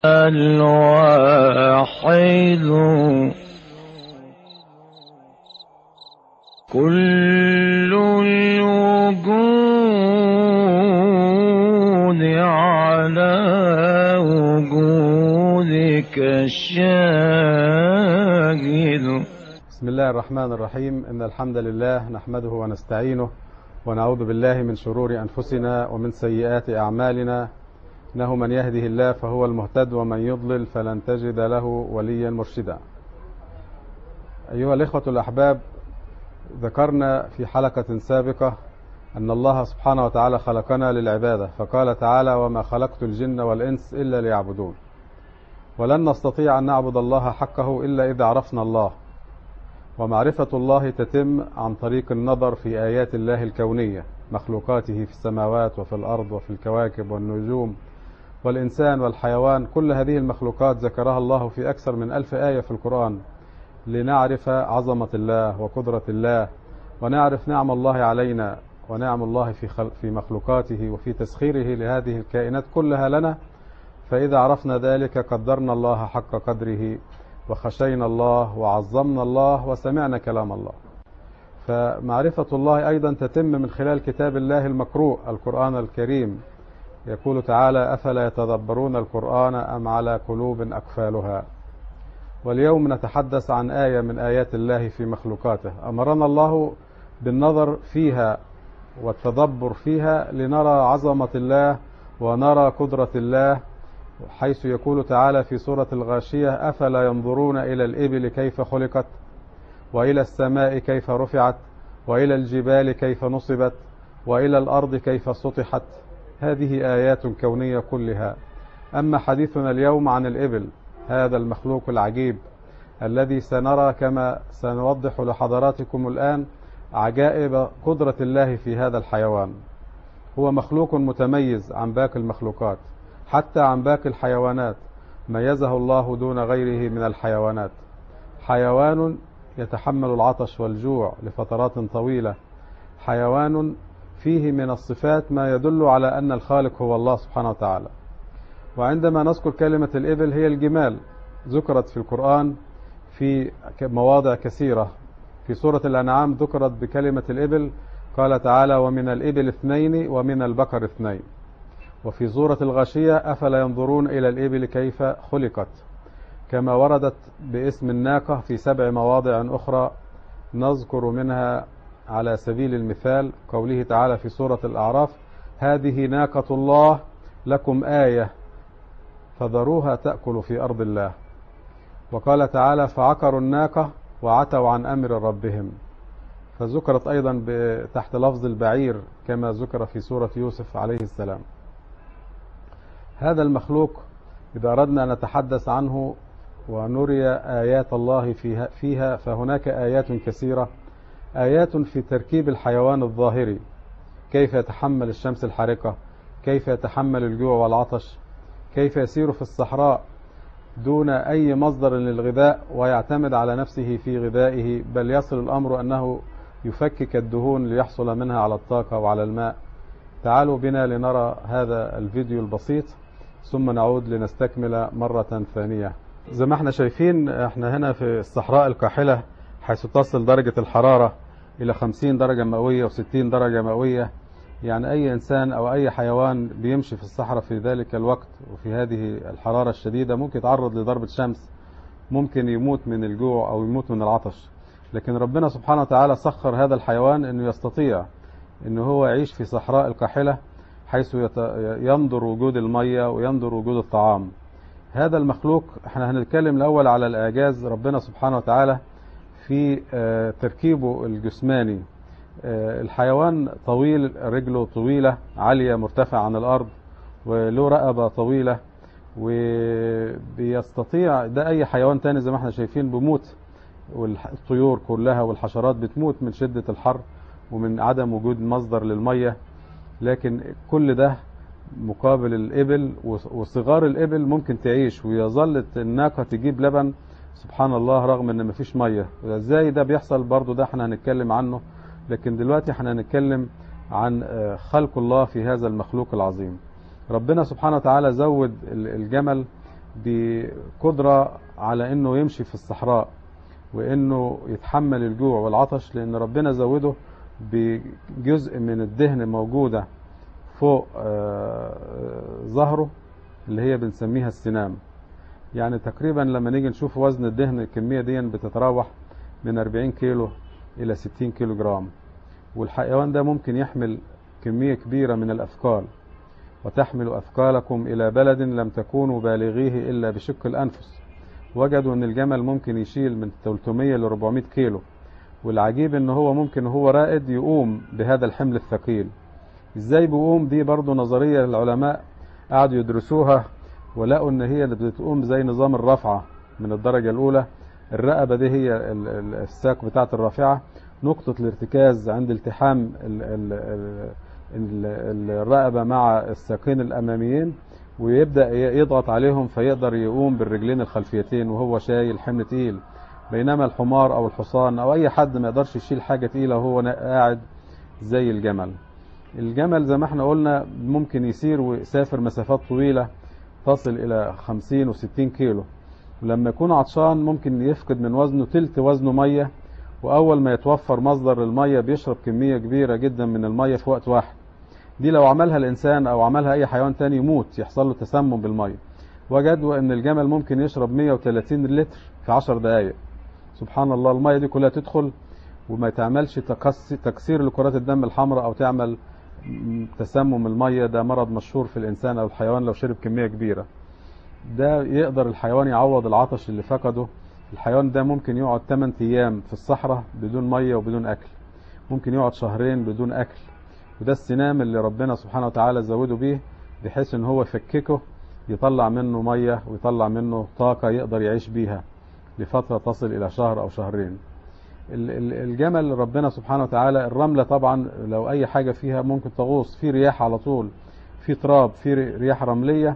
الواحد كل الوجود على وجودك الشاهد بسم الله الرحمن الرحيم إن الحمد لله نحمده ونستعينه ونعوذ بالله من شرور أنفسنا ومن سيئات أعمالنا إنه من يهده الله فهو المهتد ومن يضلل فلن تجد له وليا مرشدا أيها الإخوة الأحباب ذكرنا في حلقة سابقة أن الله سبحانه وتعالى خلقنا للعبادة فقال تعالى وما خلقت الجن والإنس إلا ليعبدون ولن نستطيع أن نعبد الله حقه إلا إذا عرفنا الله ومعرفة الله تتم عن طريق النظر في آيات الله الكونية مخلوقاته في السماوات وفي الأرض وفي الكواكب والنجوم والإنسان والحيوان كل هذه المخلوقات ذكرها الله في أكثر من ألف آية في القرآن لنعرف عظمة الله وقدرة الله ونعرف نعم الله علينا ونعم الله في, خل... في مخلوقاته وفي تسخيره لهذه الكائنات كلها لنا فإذا عرفنا ذلك قدرنا الله حق قدره وخشينا الله وعظمنا الله وسمعنا كلام الله فمعرفة الله أيضا تتم من خلال كتاب الله المقروء القرآن الكريم يقول تعالى أفلا يتدبرون القرآن أم على قلوب أقفالها واليوم نتحدث عن آية من آيات الله في مخلوقاته أمرنا الله بالنظر فيها والتدبر فيها لنرى عظمة الله ونرى قدرة الله حيث يقول تعالى في سورة الغاشية أفلا ينظرون إلى الإبل كيف خلقت وإلى السماء كيف رفعت وإلى الجبال كيف نصبت وإلى الأرض كيف سطحت هذه آيات كونية كلها أما حديثنا اليوم عن الإبل هذا المخلوق العجيب الذي سنرى كما سنوضح لحضراتكم الآن عجائب قدرة الله في هذا الحيوان هو مخلوق متميز عن باقي المخلوقات حتى عن باقي الحيوانات ميزه الله دون غيره من الحيوانات حيوان يتحمل العطش والجوع لفترات طويلة حيوان فيه من الصفات ما يدل على أن الخالق هو الله سبحانه وتعالى وعندما نذكر كلمة الإبل هي الجمال ذكرت في القرآن في مواضع كثيرة في سورة الأنعام ذكرت بكلمة الإبل قال تعالى ومن الإبل اثنين ومن البقر اثنين وفي سورة الغاشية أفلا ينظرون إلى الإبل كيف خلقت كما وردت باسم الناقة في سبع مواضع أخرى نذكر منها على سبيل المثال قوله تعالى في سورة الأعراف هذه ناقة الله لكم آية فذروها تأكل في أرض الله وقال تعالى فعقروا الناقة وعتوا عن أمر ربهم فذكرت أيضا تحت لفظ البعير كما ذكر في سورة يوسف عليه السلام هذا المخلوق إذا أردنا أن نتحدث عنه ونري آيات الله فيها, فيها فهناك آيات كثيرة آيات في تركيب الحيوان الظاهري كيف يتحمل الشمس الحارقة كيف يتحمل الجوع والعطش كيف يسير في الصحراء دون أي مصدر للغذاء ويعتمد على نفسه في غذائه بل يصل الأمر أنه يفكك الدهون ليحصل منها على الطاقة وعلى الماء تعالوا بنا لنرى هذا الفيديو البسيط ثم نعود لنستكمل مرة ثانية زي ما احنا شايفين احنا هنا في الصحراء الكاحلة حيث تصل درجة الحرارة إلى 50 درجة مئوية و60 درجة مئوية يعني أي إنسان أو أي حيوان بيمشي في الصحراء في ذلك الوقت وفي هذه الحرارة الشديدة ممكن يتعرض لضربة شمس ممكن يموت من الجوع أو يموت من العطش لكن ربنا سبحانه وتعالى سخر هذا الحيوان أنه يستطيع أنه هو يعيش في صحراء القاحلة حيث ينظر وجود المية وينظر وجود الطعام هذا المخلوق احنا هنتكلم الأول على الإعجاز ربنا سبحانه وتعالى في تركيبه الجسماني الحيوان طويل رجله طويلة عالية مرتفع عن الأرض وله رقبة طويلة وبيستطيع ده أي حيوان تاني زي ما احنا شايفين بموت والطيور كلها والحشرات بتموت من شدة الحر ومن عدم وجود مصدر للمية لكن كل ده مقابل الإبل وصغار الإبل ممكن تعيش ويظل الناقة تجيب لبن سبحان الله رغم ان مفيش مية ازاي ده بيحصل برضو ده احنا هنتكلم عنه لكن دلوقتي احنا هنتكلم عن خلق الله في هذا المخلوق العظيم ربنا سبحانه وتعالى زود الجمل بقدرة على انه يمشي في الصحراء وانه يتحمل الجوع والعطش لان ربنا زوده بجزء من الدهن موجودة فوق آه، ظهره اللي هي بنسميها السنام يعني تقريبا لما نيجي نشوف وزن الدهن الكمية دي بتتراوح من 40 كيلو إلى 60 كيلو جرام والحيوان ده ممكن يحمل كمية كبيرة من الأثقال وتحمل أثقالكم إلى بلد لم تكونوا بالغيه إلا بشق الأنفس وجدوا أن الجمل ممكن يشيل من 300 ل 400 كيلو والعجيب أن هو ممكن هو رائد يقوم بهذا الحمل الثقيل ازاي بيقوم دي برضو نظرية العلماء قعدوا يدرسوها ولقوا ان هي اللي بتقوم زي نظام الرفعة من الدرجة الاولى الرقبة دي هي ال- ال- الساق بتاعة الرافعة نقطة الارتكاز عند التحام ال- ال- ال- ال- الرقبة مع الساقين الاماميين ويبدأ ي- يضغط عليهم فيقدر يقوم بالرجلين الخلفيتين وهو شايل حمل تقيل بينما الحمار او الحصان او اي حد ما يقدرش يشيل حاجة تقيلة وهو نا- قاعد زي الجمل الجمل زي ما احنا قلنا ممكن يسير ويسافر مسافات طويلة تصل إلى 50 و60 كيلو ولما يكون عطشان ممكن يفقد من وزنه تلت وزنه مية وأول ما يتوفر مصدر المية بيشرب كمية كبيرة جدا من المية في وقت واحد دي لو عملها الإنسان أو عملها أي حيوان تاني يموت يحصل له تسمم بالمية وجدوا أن الجمل ممكن يشرب 130 لتر في 10 دقايق سبحان الله المية دي كلها تدخل وما تعملش تكس- تكسير لكرات الدم الحمراء أو تعمل م- تسمم المية ده مرض مشهور في الإنسان أو الحيوان لو شرب كمية كبيرة ده يقدر الحيوان يعوض العطش اللي فقده الحيوان ده ممكن يقعد 8 أيام في الصحراء بدون مية وبدون أكل ممكن يقعد شهرين بدون أكل وده السنام اللي ربنا سبحانه وتعالى زوده بيه بحيث ان هو يفككه يطلع منه مية ويطلع منه طاقة يقدر يعيش بيها لفترة تصل إلى شهر أو شهرين ال- ال- الجمل ربنا سبحانه وتعالى الرملة طبعا لو أي حاجة فيها ممكن تغوص في رياح على طول في تراب في ري- رياح رملية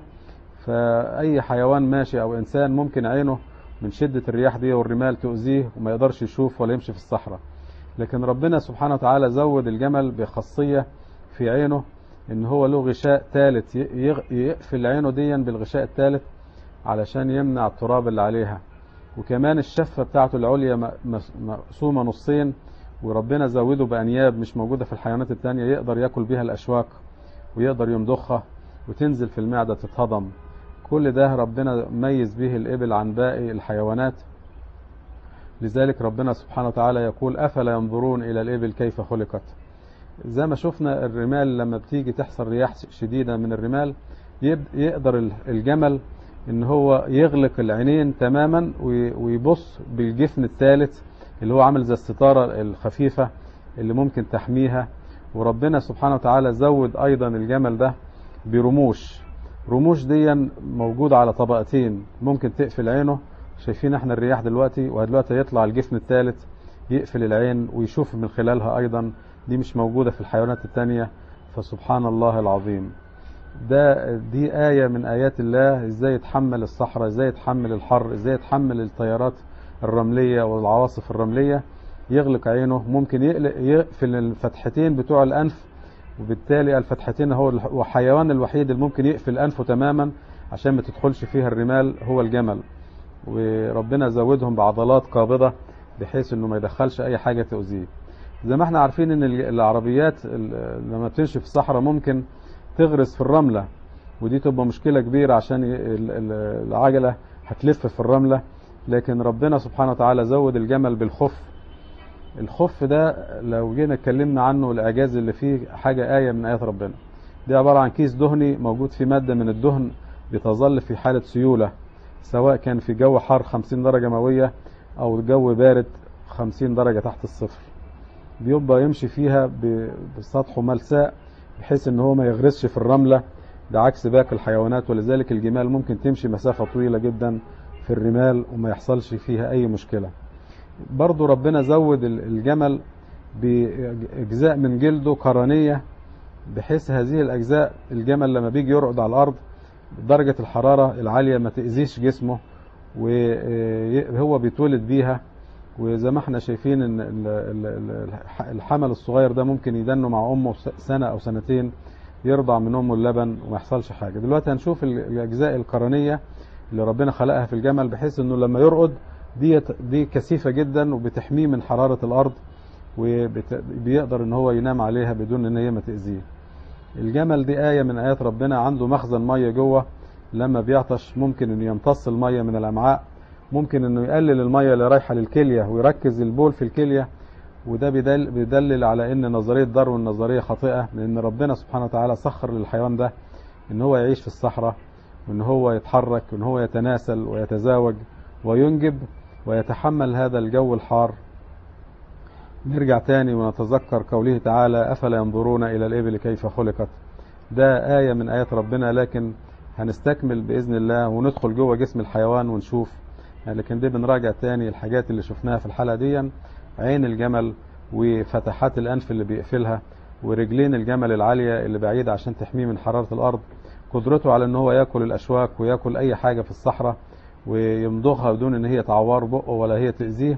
فأي حيوان ماشي أو إنسان ممكن عينه من شدة الرياح دي والرمال تؤذيه وما يقدرش يشوف ولا يمشي في الصحراء لكن ربنا سبحانه وتعالى زود الجمل بخاصية في عينه ان هو له غشاء ثالث يغ- يقفل عينه ديا بالغشاء الثالث علشان يمنع التراب اللي عليها وكمان الشفة بتاعته العليا م- مس- مقسومة نصين وربنا زوده بأنياب مش موجودة في الحيوانات التانية يقدر ياكل بيها الأشواك ويقدر يمضخها وتنزل في المعدة تتهضم كل ده ربنا ميز به الإبل عن باقي الحيوانات لذلك ربنا سبحانه وتعالى يقول أفلا ينظرون إلى الإبل كيف خلقت زي ما شفنا الرمال لما بتيجي تحصل رياح شديدة من الرمال يب- يقدر ال- الجمل ان هو يغلق العينين تماما وي- ويبص بالجفن الثالث اللي هو عامل زي الستارة الخفيفة اللي ممكن تحميها وربنا سبحانه وتعالى زود ايضا الجمل ده برموش رموش دي موجودة على طبقتين ممكن تقفل عينه شايفين احنا الرياح دلوقتي ودلوقتي يطلع الجفن الثالث يقفل العين ويشوف من خلالها ايضا دي مش موجودة في الحيوانات التانية فسبحان الله العظيم ده دي آية من آيات الله ازاي يتحمل الصحراء ازاي يتحمل الحر ازاي يتحمل التيارات الرملية والعواصف الرملية يغلق عينه ممكن يقلق يقفل الفتحتين بتوع الأنف وبالتالي الفتحتين هو الحيوان الوحيد اللي ممكن يقفل أنفه تماما عشان ما تدخلش فيها الرمال هو الجمل وربنا زودهم بعضلات قابضة بحيث انه ما يدخلش اي حاجة تؤذيه زي ما احنا عارفين ان ال- العربيات ال- لما بتمشي في الصحراء ممكن تغرس في الرملة ودي تبقى مشكلة كبيرة عشان ي- ال- ال- العجلة هتلف في الرملة لكن ربنا سبحانه وتعالى زود الجمل بالخف الخف ده لو جينا اتكلمنا عنه الإعجاز اللي فيه حاجة آية من آيات ربنا دي عبارة عن كيس دهني موجود فيه مادة من الدهن بتظل في حالة سيولة سواء كان في جو حر 50 درجة مئوية أو جو بارد 50 درجة تحت الصفر بيبقى يمشي فيها ب- بسطحه ملساء بحيث ان هو ما يغرسش في الرملة ده عكس باقي الحيوانات ولذلك الجمال ممكن تمشي مسافة طويلة جدا في الرمال وما يحصلش فيها اي مشكلة برضو ربنا زود ال- الجمل بأجزاء من جلده قرنية بحيث هذه الأجزاء الجمل لما بيجي يرقد على الأرض درجة الحرارة العالية ما تأذيش جسمه وهو بيتولد بيها وزي ما احنا شايفين ان ال- ال- ال- الحمل الصغير ده ممكن يدنه مع امه س- سنة او سنتين يرضع من امه اللبن وما يحصلش حاجة دلوقتي هنشوف ال- الاجزاء القرنية اللي ربنا خلقها في الجمل بحيث انه لما يرقد دي دي كثيفه جدا وبتحميه من حراره الارض وبيقدر ان هو ينام عليها بدون ان هي ما تاذيه الجمل دي آية من آيات ربنا عنده مخزن مية جوه لما بيعطش ممكن انه يمتص المية من الأمعاء ممكن انه يقلل المية اللي رايحة للكلية ويركز البول في الكلية وده بيدل بيدلل على ان نظرية داروين نظرية خاطئة لان ربنا سبحانه وتعالى سخر للحيوان ده ان هو يعيش في الصحراء وان هو يتحرك وان هو يتناسل ويتزاوج وينجب ويتحمل هذا الجو الحار نرجع تاني ونتذكر قوله تعالى أفلا ينظرون إلى الإبل كيف خلقت ده آية من آيات ربنا لكن هنستكمل بإذن الله وندخل جوه جسم الحيوان ونشوف يعني لكن دي بنراجع تاني الحاجات اللي شفناها في الحلقة دي عين الجمل وفتحات الأنف اللي بيقفلها ورجلين الجمل العالية اللي بعيدة عشان تحميه من حرارة الأرض قدرته على ان هو ياكل الاشواك وياكل اي حاجة في الصحراء ويمضغها بدون ان هي تعور بقه ولا هي تأذيه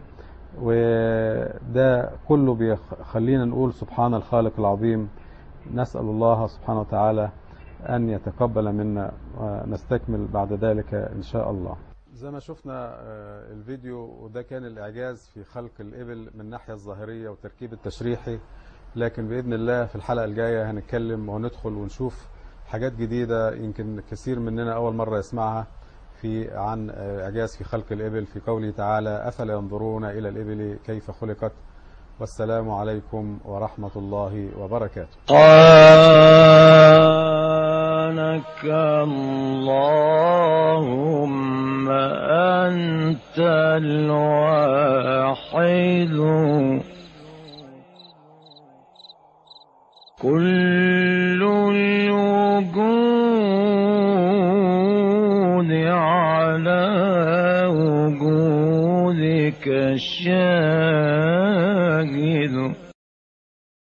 وده كله بيخلينا نقول سبحان الخالق العظيم نسأل الله سبحانه وتعالى أن يتقبل منا ونستكمل بعد ذلك إن شاء الله زي ما شفنا الفيديو وده كان الإعجاز في خلق الإبل من الناحية الظاهرية وتركيب التشريحي لكن بإذن الله في الحلقة الجاية هنتكلم وندخل ونشوف حاجات جديدة يمكن كثير مننا أول مرة يسمعها في عن إعجاز في خلق الإبل في قوله تعالى أفلا ينظرون إلى الإبل كيف خلقت والسلام عليكم ورحمة الله وبركاته سبحانك اللهم أنت الواحد كل الوجود على وجودك الشاهد